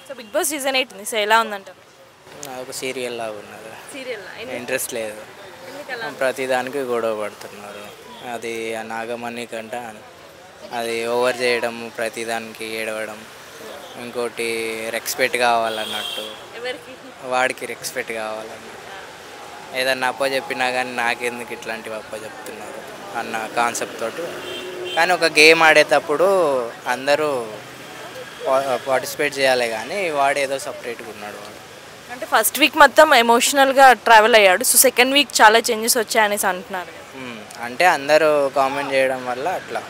So big boss season eight ఉంది so ఎలా ఉందంటారు ఒక సీరియల్ లాగా ఉన్నది సీరియల్ ఇంట్రెస్ట్ లేదు ప్రతిదానికి గొడవ పడుతున్నారు అది ఆ నాగమణి కంట అది ఓవర్ చేయడం ప్రతిదానికి ఏడవడం ఇంకోటి రెస్పెక్ట్ కావాలన్నట్టు ఎవరికి వాడికి రెస్పెక్ట్ కావాలన్నట్టు ఏదన్నా అప్ప చెప్పినా కానీ నాకెందుకు ఇట్లాంటివి అప్ప చెప్తున్నారు అన్న కాన్సెప్ట్ తోటి కానీ ఒక గేమ్ ఆడేటప్పుడు అందరూ పార్టిసిపేట్ చేయాలి కానీ వాడు ఏదో సపరేట్గా ఉన్నాడు వాడు అంటే ఫస్ట్ వీక్ మొత్తం ఎమోషనల్గా ట్రావెల్ అయ్యాడు సో సెకండ్ వీక్ చాలా చేంజెస్ వచ్చాయనేసి అంటున్నారు మ్మ్. అంటే అందరూ కామెంట్ చేయడం వల్ల అట్లా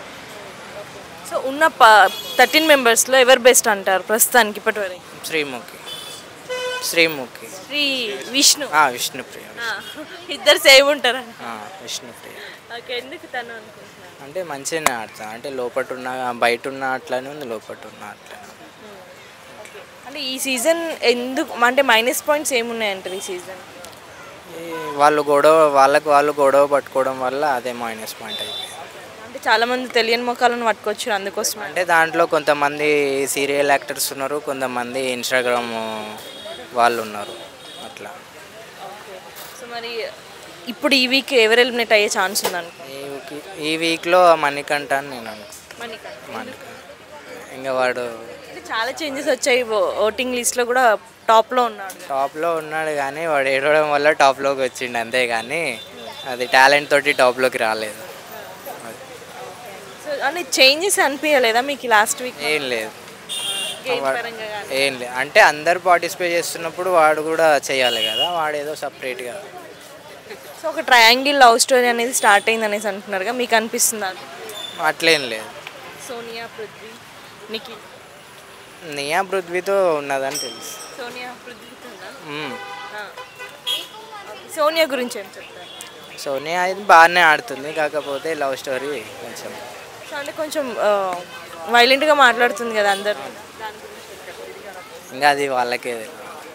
సో ఉన్న ప థర్టీన్ మెంబర్స్లో ఎవరు బెస్ట్ అంటారు ప్రస్తుతానికి ఇప్పటి వరకు శ్రీముఖి శ్రీముఖి శ్రీ విష్ణు ఆ, విష్ణుప్రియ ఆ, ఇద్దరు సేమ్ ఉంటారా ఆ, విష్ణుప్రియ ఓకే ఎందుకు తను అనుకుంటున్నాను అంటే మంచిగానే ఆడుతాను అంటే లోపట ఉన్న బయట ఉన్న అట్లానే ఉంది లోపట ఉన్న అట్లానే ఉంది. అంటే ఈ సీజన్ ఎందుకు అంటే మైనస్ పాయింట్స్ ఏమున్నాయంటారు ఈ సీజన్ ఈ వాళ్ళు గొడవ వాళ్ళకు వాళ్ళు గొడవ పట్టుకోవడం వల్ల అదే మైనస్ పాయింట్ అయిపోయింది అంటే చాలా మంది తెలియని మొక్కలను పట్టుకొచ్చారు అందుకోసం అంటే దాంట్లో కొంతమంది సీరియల్ యాక్టర్స్ ఉన్నారు కొంతమంది ఇన్స్టాగ్రామ్ వాళ్ళు ఉన్నారు అట్లా సో మరి ఇప్పుడు ఈ వీక్ ఎవరు ఎలిమినేట్ అయ్యే ఛాన్స్ ఉందనుకో ఈ వీక్- ఈ వీక్లో మణికంఠ అని నేను అనుకుంటున్నాను మణికంఠ ఇంకా వాడు అంటే చాలా చేంజెస్ వచ్చాయి ఓటింగ్ లిస్ట్లో కూడా టాప్లో ఉన్నాడు టాప్లో ఉన్నాడు కానీ వాడు ఏడవడం వల్ల టాప్లోకి వచ్చిండు అంతే కానీ అది టాలెంట్ తోటి టాప్లోకి రాలేదు అది. సో అంటే చేంజెస్ అనిపించలేదా మీకు లాస్ట్ వీక్ ఏం లేదు గేమ్ వాడు- పరంగా కానీ ఏం లేదు అంటే అందరు పార్టిసిపేట్ చేస్తున్నప్పుడు వాడు కూడా చేయాలి కదా వాడు ఏదో సపరేట్గా సో ఒక ట్రయాంగిల్ లవ్ స్టోరీ అనేది స్టార్ట్ అయింది అనేసి అంటున్నారుగా మీకు అనిపిస్తుందా అట్లేం లేదు సోనియా పృథ్వీ నిఖిల్ నియా పృథ్వీతో ఉన్నదని తెలుసు సోనియా పృథ్వీతో ఉందా? మ్మ్. ఆ. సోనియా గురించి ఏం చెప్తారు సోనియా ఇది బాగానే ఆడుతుంది కాకపోతే లవ్ స్టోరీ కొంచెం సో అంటే కొంచెం వైలెంట్గా మాట్లాడుతుంది కదా అందరు ఇంకా అది వాళ్ళకే తెలియదు.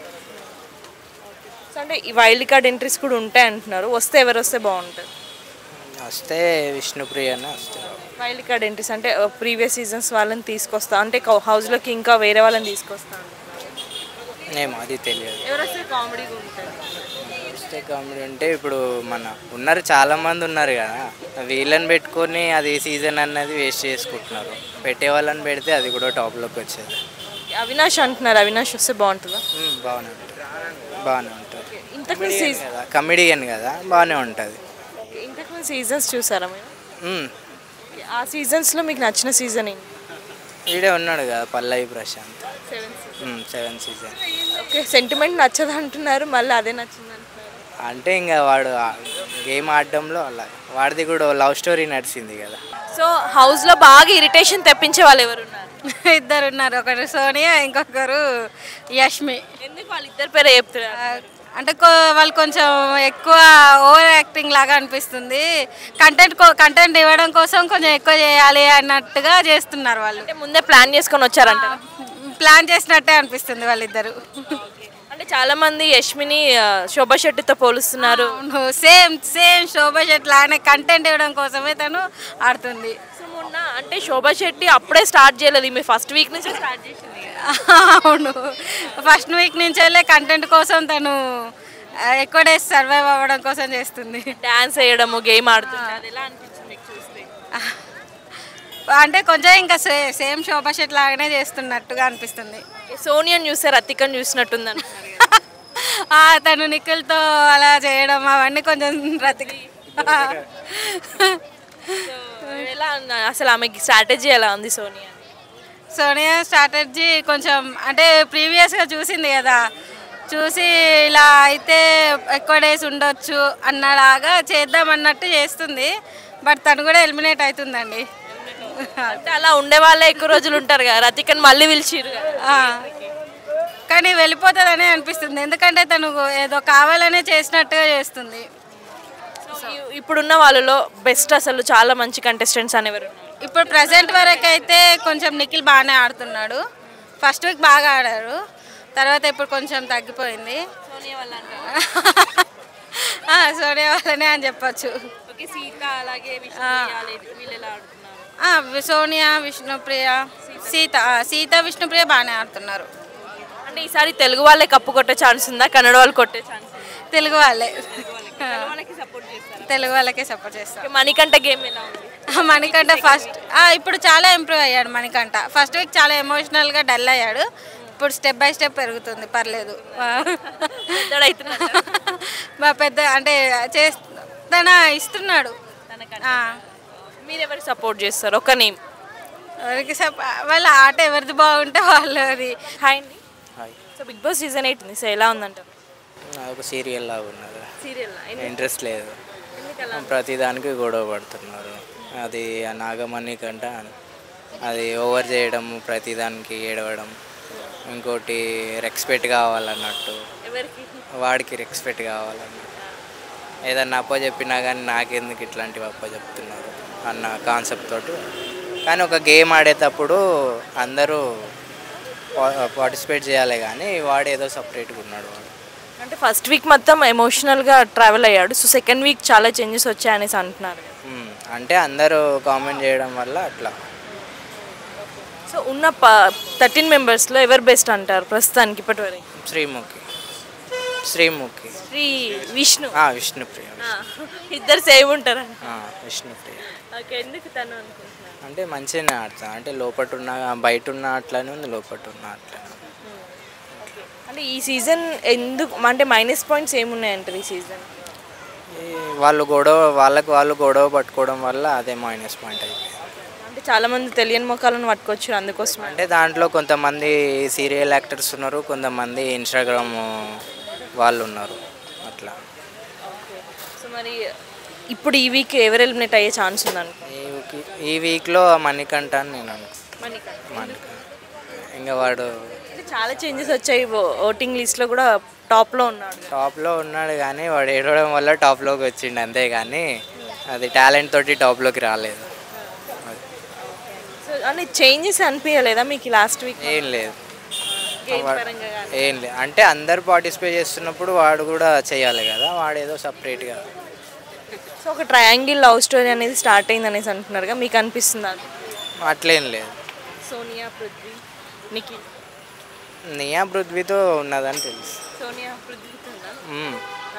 సో అంటే ఈ వైల్డ్ కార్డ్ ఎంట్రీస్ కూడా ఉంటాయి అంటున్నారు వస్తే ఎవరు వస్తే బాగుంటుంది వస్తే విష్ణుప్రియనే వస్తే వైల్డ్ కార్డ్ ఎంట్రీస్ అంటే ప్రీవియస్ సీజన్స్ వాళ్ళని తీసుకొస్తా అంటే హౌస్లోకి ఇంకా వేరే వాళ్ళని తీసుకొస్తా అంటున్నారు ఏమో అది తెలియదు ఎవరు వస్తే కామెడీగా ఉంటుంది వస్తే కామెడీ అంటే ఇప్పుడు మన ఉన్నారు చాలా మంది ఉన్నారు కదా వీళ్ళని పెట్టుకొని అది సీజన్ అన్నది వేస్ట్ చేసుకుంటున్నారు పెట్టే వాళ్ళని పెడితే అది కూడా టాప్లోకి వచ్చేది అవినాష్ అంటున్నారు అవినాష్ వస్తే బాగుంటుందా మ్మ్, బాగానే ఉంటుంది బాగానే ఉంటుంది ఇంతకు సీజన్ కదా కమెడియన్ కదా బాగానే ఉంటుంది ఇంతకు సీజన్స్ చూసారా మీరు మ్మ్. ఆ సీజన్స్లో మీకు నచ్చిన సీజన్ ఏంటి ఈడే ఉన్నాడు కదా Pallavi Prashanth seven hmm, seven season okay sentiment నచ్చదు అంటున్నారు మళ్ళీ అదే నచ్చింది అంటున్నారు అంటే ఇంకా వాడు గేమ్ ఆడడంలో అలా వాడిది కూడా లవ్ స్టోరీ నడిచింది కదా సో హౌస్లో బాగా ఇరిటేషన్ తెప్పించే వాళ్ళు ఎవరు ఉన్నారు ఇద్దరు ఉన్నారు ఒకరు సోనియా ఇంకొకరు యష్మి ఎందుకు వాళ్ళిద్దరు పేరే చెప్తున్నారు ఆ, అంటే కొ- వాళ్ళు కొంచెం ఎక్కువ ఓవర్ యాక్టింగ్ లాగా అనిపిస్తుంది కంటెంట్ కంటెంట్ ఇవ్వడం కోసం కొంచెం ఎక్కువ చేయాలి అన్నట్టుగా చేస్తున్నారు వాళ్ళు అంటే ముందే ప్లాన్ చేసుకొని వచ్చారంట ప్లాన్ చేసినట్టే అనిపిస్తుంది వాళ్ళిద్దరు అంటే చాలా మంది యష్మిని ఆ, శోభా శెట్టితో పోలుస్తున్నారు అవును సేమ్ సేమ్ శోభా శెట్టి లాగానే కంటెంట్ ఇవ్వడం కోసమే తను ఆడుతుంది సో మొన్న అంటే శోభా శెట్టి అప్పుడే స్టార్ట్ చేయలేదు మీ ఫస్ట్ వీక్ నుంచి స్టార్ట్ చేసింది అవును ఫస్ట్ వీక్ నుంచి వెళ్ళే కంటెంట్ కోసం తను ఆ, ఎక్కువ డేస్ సర్వైవ్ అవ్వడం కోసం చేస్తుంది డాన్స్ వేయడము గేమ్ ఆడుతుంది అది ఎలా అనిపించింది మీకు చూస్తే అంటే కొంచెం ఇంకా సే సేమ్ శోభా శెట్టి లాగానే చేస్తున్నట్టుగా అనిపిస్తుంది సోనియాని చూస్తే రతికని చూసినట్టుంది అంటున్నారు కదా. ఆ, తను నిఖిల్తో అలా చేయడం అవన్నీ కొంచెం బ్రతికి సో ఎలా ఉన్న- అసలు ఆమెకి స్ట్రాటజీ ఎలా ఉంది సోనియా సోనియా స్ట్రాటజీ కొంచెం అంటే ప్రీవియస్గా చూసింది కదా చూసి ఇలా అయితే ఎక్కువ డేస్ ఉండొచ్చు అన్నలాగా చేద్దాం అన్నట్టు చేస్తుంది బట్ తను కూడా ఎలిమినేట్ అవుతుందండి అంటే అలా ఉండే వాళ్ళే ఎక్కువ రోజులు ఉంటారు కదా రతికని మళ్ళీ పిలిచిరు కదా. ఆ. కానీ వెళ్ళిపోతుందనే అనిపిస్తుంది ఎందుకంటే తను ఏదో కావాలనే చేసినట్టుగా చేస్తుంది సో ఇ- ఇప్పుడున్న వాళ్ళలో బెస్ట్ అసలు చాలా మంచి కంటెస్టెంట్స్ అనేవారు ఉన్నారు. ఇప్పుడు ప్రజెంట్ వరకు అయితే కొంచెం నిఖిల్ బాగానే ఆడుతున్నాడు ఫస్ట్ వీక్ బాగా ఆడారు తర్వాత ఇప్పుడు కొంచెం తగ్గిపోయింది సోనియా వల్ల అంటారా? ఆ, సోనియా వల్లనే అని చెప్పొచ్చు ఓకే సీత అలాగే విష్ణు ఇయాలి, వీళ్ళు ఎలా ఆడుతున్నారు ఆ, వి- సోనియా విష్ణుప్రియ సీత ఆ, సీత విష్ణుప్రియ బాగానే ఆడుతున్నారు అంటే ఈసారి తెలుగు వాళ్ళే కప్పు కొట్టే ఛాన్స్ ఉందా కన్నడ వాళ్ళు కొట్టే ఛాన్స్ తెలుగు వాళ్ళే వాళ్ళకి సపోర్ట్ చేస్తారు తెలుగు వాళ్ళకే సపోర్ట్ చేస్తాం మణికంఠ గేమ్ ఎలా ఉంది మణికంఠ ఫస్ట్ ఇప్పుడు చాలా ఇంప్రూవ్ అయ్యాడు మణికంఠ ఫస్ట్ వీక్ చాలా ఎమోషనల్గా డల్ అయ్యాడు ఇప్పుడు స్టెప్ బై స్టెప్ పెరుగుతుంది పర్లేదు పెద్దోడవుతున్నాడు మా పెద్ద అంటే చేస్ తన ఇస్తున్నాడు ఆ. మీరు ఎవరు సపోర్ట్ చేస్తారు ఒక నేమ్ ఎవరికి సప వాళ్ళ ఆట ఎవరిది బాగుంటే వాళ్ళది హాయ్ అండి hi so big boss season eight ఉంది సో ఎలా ఉందంటారు ఒక సీరియల్ లాగా ఉన్నది సీరియల్ ఇంట్రెస్ట్ లేదు ప్రతిదానికి గొడవ పడుతున్నారు అది ఆ నాగమణి కంట అది ఓవర్ చేయడం ప్రతిదానికి ఏడవడం ఇంకోటి రెస్పెక్ట్ కావాలన్నట్టు ఎవరికి వాడికి రెస్పెక్ట్ కావాలన్నట్టు ఏదన్నా అప్ప చెప్పినా కానీ నాకెందుకు ఇట్లాంటివి అప్ప చెప్తున్నారు అన్న కాన్సెప్ట్ తోటి కానీ ఒక గేమ్ ఆడేటప్పుడు అందరూ పార్టిసిపేట్ చేయాలి కానీ వాడు ఏదో సపరేట్గా ఉన్నాడు వాడు అంటే ఫస్ట్ వీక్ మొత్తం ఎమోషనల్గా ట్రావెల్ అయ్యాడు సో సెకండ్ వీక్ చాలా చేంజెస్ వచ్చాయనేసి అంటున్నారు మ్మ్. అంటే అందరూ కామెంట్ చేయడం వల్ల అట్లా సో ఉన్న ప థర్టీన్ మెంబర్స్లో ఎవరు బెస్ట్ అంటారు ప్రస్తుతానికి ఇప్పటివరకు శ్రీముఖి శ్రీముఖి శ్రీ విష్ణు ఆ, విష్ణుప్రియ ఆ, ఇద్దరు సేమ్ ఉంటారంట ఆ, విష్ణుప్రియ ఓకే ఎందుకు తను అనుకుంటున్నారు అంటే మంచిగానే ఆడతా అంటే లోపట ఉన్న బయట ఉన్న అట్లానే ఉంది లోపట ఉన్న అట్లానే ఉంది. అంటే ఈ సీజన్ ఎందుకు అంటే మైనస్ పాయింట్స్ ఏమున్నాయంటారు ఈ సీజన్ ఈ వాళ్ళు గొడవ వాళ్ళకి వాళ్ళు గొడవ పట్టుకోవడం వల్ల అదే మైనస్ పాయింట్ అయిపోయింది అంటే చాలా మంది తెలియని మొక్కలను పట్టుకొచ్చారు అందుకోసం అంటే దాంట్లో కొంతమంది సీరియల్ యాక్టర్స్ ఉన్నారు కొంతమంది ఇన్స్టాగ్రామ్ వాళ్ళు ఉన్నారు అట్లా సో మరి ఇప్పుడు ఈ వీక్ ఎవరు ఎలిమినేట్ అయ్యే ఛాన్స్ ఉందనుకో ఈ వీక్- ఈ వీక్లో మణికంఠ అని నేను అనుకుంటున్నాను మణికంఠ ఇంకా వాడు అంటే చాలా చేంజెస్ వచ్చాయి ఓటింగ్ లిస్ట్లో కూడా టాప్లో ఉన్నాడు టాప్లో ఉన్నాడు కానీ వాడు ఏడవడం వల్ల టాప్లోకి వచ్చిండు అంతే కానీ అది టాలెంట్ తోటి టాప్లోకి రాలేదు అది. సో అంటే చేంజెస్ అనిపించలేదా మీకు లాస్ట్ వీక్ ఏం లేదు గేమ్ వాడు- పరంగా కానీ ఏం లేదు అంటే అందరు పార్టిసిపేట్ చేస్తున్నప్పుడు వాడు కూడా చేయాలి కదా వాడు ఏదో సపరేట్గా సో ఒక ట్రయాంగిల్ లవ్ స్టోరీ అనేది స్టార్ట్ అయింది అనేసి అంటున్నారుగా మీకు అనిపిస్తుంది అది అట్లేం లేదు సోనియా పృథ్వీ నిఖిల్ నియా పృథ్వీతో ఉన్నదని తెలుసు సోనియా పృథ్వీతో ఉందా? మ్మ్. ఆ.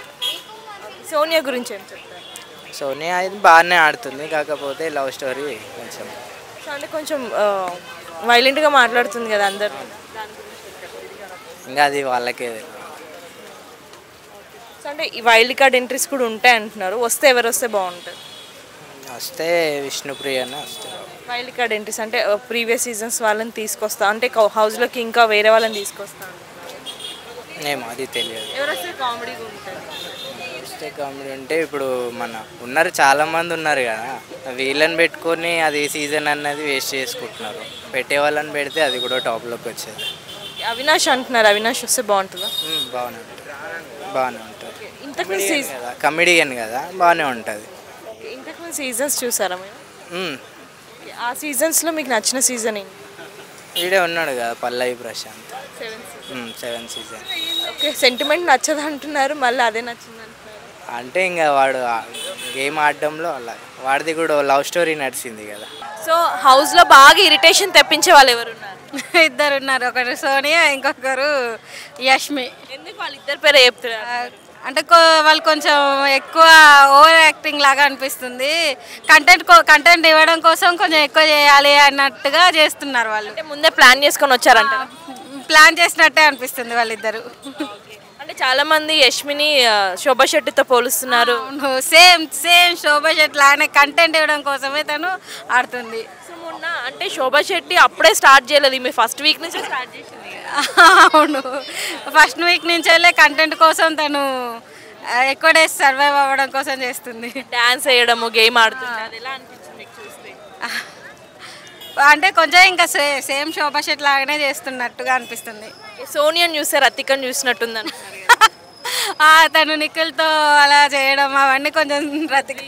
సోనియా గురించి ఏం చెప్తారు సోనియా అది బాగానే ఆడుతుంది కాకపోతే లవ్ స్టోరీ కొంచెం సో అంటే కొంచెం వైలెంట్గా మాట్లాడుతుంది కదా అందరు ఇంకా అది వాళ్ళకే తెలియదు సో అంటే ఈ వైల్డ్ కార్డ్ ఎంట్రీస్ కూడా ఉంటాయి అంటున్నారు వస్తే ఎవరు వస్తే బాగుంటుంది వస్తే విష్ణుప్రియనే వస్తారు వైల్డ్ కార్డ్ ఎంట్రీస్ అంటే ప్రీవియస్ సీజన్స్ వాళ్ళని తీసుకొస్తా అంటే హౌస్లోకి ఇంకా వేరే వాళ్ళని తీసుకొస్తా ఏమో అది తెలియదు ఎవరు వస్తే కామెడీగా ఉంటుంది వస్తే కామెడీ అంటే ఇప్పుడు మన ఉన్నారు చాలా మంది ఉన్నారు కదా వీళ్ళని పెట్టుకొని అది సీజన్ అన్నది వేస్ట్ చేసుకుంటున్నారు పెట్టే వాళ్ళని పెడితే అది కూడా టాప్లోకి వచ్చేది అవినాష్ అంటున్నారు అవినాష్ వస్తే బాగుంటుందా మ్మ్, బాగానే ఉంటుంది బాగానే ఉంటుంది ఇంతకు కమెడియన్ కదా కమెడియన్ కదా బాగానే ఉంటుంది ఇంతకు ముందు సీజన్స్ చూసారా మీరు మ్మ్. ఆ సీజన్స్లో మీకు నచ్చిన సీజన్ ఏంటి వీడే ఉన్నాడు కదా Pallavi Prashanth seven hmm, seven season okay sentiment నచ్చదు అంటున్నారు మళ్ళీ అదే నచ్చింది అంటున్నారు అంటే ఇంకా వాడు ఆ గేమ్ ఆడడంలో అలా వాడిది కూడా లవ్ స్టోరీ నడిచింది కదా సో హౌస్లో బాగా ఇరిటేషన్ తెప్పించే వాళ్ళు ఎవరు ఉన్నారు ఇద్దరు ఉన్నారు ఒకరు సోనియా ఇంకొకరు యష్మి ఎందుకు వాళ్ళిద్దరు పేరే చెప్తున్నారు ఆ, అంటే కొ- వాళ్ళు కొంచెం ఎక్కువ ఓవర్ యాక్టింగ్ లాగా అనిపిస్తుంది కంటెంట్ కంటెంట్ ఇవ్వడం కోసం కొంచెం ఎక్కువ చేయాలి అన్నట్టుగా చేస్తున్నారు వాళ్ళు అంటే ముందే ప్లాన్ చేసుకొని వచ్చారంట ప్లాన్ చేసినట్టే అనిపిస్తుంది వాళ్ళిద్దరు అంటే చాలా మంది యష్మిని ఆ, శోభా శెట్టితో పోలుస్తున్నారు అవును సేమ్ సేమ్ శోభా శెట్టి లాగానే కంటెంట్ ఇవ్వడం కోసమే తను ఆడుతుంది సో మొన్న అంటే శోభా శెట్టి అప్పుడే స్టార్ట్ చేయలేదు ఈమె ఫస్ట్ వీక్ నుంచి స్టార్ట్ చేసింది అవును ఫస్ట్ వీక్ నుంచి వెళ్ళే కంటెంట్ కోసం తను ఆ, ఎక్కువ డేస్ సర్వైవ్ అవ్వడం కోసం చేస్తుంది డాన్స్ వేయడము గేమ్ ఆడుతుంది అది ఎలా అనిపించింది మీకు చూస్తే అంటే కొంచెం ఇంకా సే సేమ్ శోభా శెట్టి లాగానే చేస్తున్నట్టుగా అనిపిస్తుంది సోనియాని చూస్తే రతికని చూసినట్టుంది అంటున్నారు కదా. ఆ, తను నిఖిల్తో అలా చేయడం అవన్నీ కొంచెం రతికి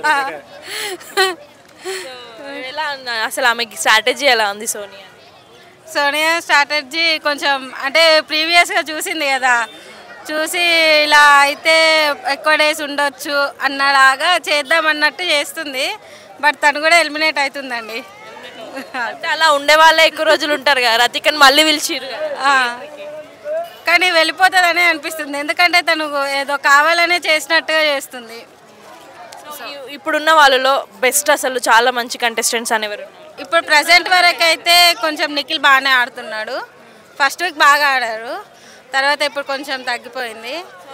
సో ఎలా ఉన్న- అసలు ఆమెకి స్ట్రాటజీ ఎలా ఉంది సోనియా సోనియా స్ట్రాటజీ కొంచెం అంటే ప్రీవియస్గా చూసింది కదా చూసి ఇలా అయితే ఎక్కువ డేస్ ఉండొచ్చు అన్నలాగా చేద్దాం అన్నట్టు చేస్తుంది బట్ తను కూడా ఎలిమినేట్ అవుతుందండి అంటే అలా ఉండే వాళ్ళే ఎక్కువ రోజులు ఉంటారు కదా రతికని మళ్ళీ పిలిచిరు కదా. ఆ. కానీ వెళ్ళిపోతుందనే అనిపిస్తుంది ఎందుకంటే తను ఏదో కావాలనే చేసినట్టుగా చేస్తుంది సో ఇ- ఇప్పుడున్న వాళ్ళలో బెస్ట్ అసలు చాలా మంచి కంటెస్టెంట్స్ అనేవారు ఇప్పుడు ప్రజెంట్ వరకు అయితే కొంచెం నిఖిల్ బాగానే ఆడుతున్నాడు ఫస్ట్ వీక్ బాగా ఆడారు తర్వాత ఇప్పుడు కొంచెం తగ్గిపోయింది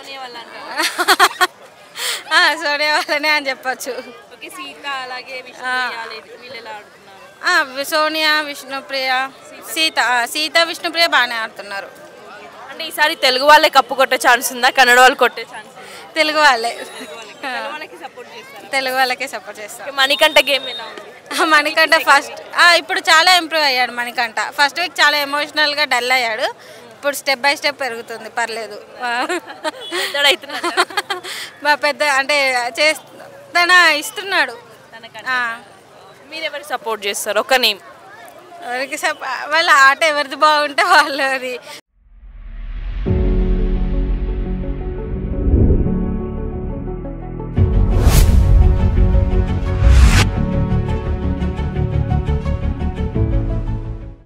ఆ, సోనియా వాళ్ళనే అని చెప్పొచ్చు ఓకే సీత అలాగే వీళ్ళు ఎలా ఆడుతున్నారు ఆ, వి- సోనియా విష్ణుప్రియ సీత ఆ, సీత విష్ణుప్రియ బాగానే ఆడుతున్నారు అంటే ఈసారి తెలుగు వాళ్ళే కప్పు కొట్టే ఛాన్స్ ఉందా కన్నడ వాళ్ళు కొట్టే ఛాన్స్ తెలుగు వాళ్ళే వాళ్ళకి సపోర్ట్ చేస్తారు తెలుగు వాళ్ళకే సపోర్ట్ చేస్తాం మణికంఠ గేమ్ ఎలా ఉంది మణికంఠ ఫస్ట్ ఇప్పుడు చాలా ఇంప్రూవ్ అయ్యాడు మణికంఠ ఫస్ట్ వీక్ చాలా ఎమోషనల్గా డల్ అయ్యాడు ఇప్పుడు స్టెప్ బై స్టెప్ పెరుగుతుంది పర్లేదు పెద్దడవుతున్నాడు మా పెద్ద అంటే చేస్ తన ఇస్తున్నాడు ఆ. మీరు ఎవరికి సపోర్ట్ చేస్తారు ఒక నేమ్ ఎవరికి సప వాళ్ళ ఆట ఎవరిది బాగుంటే వాళ్ళది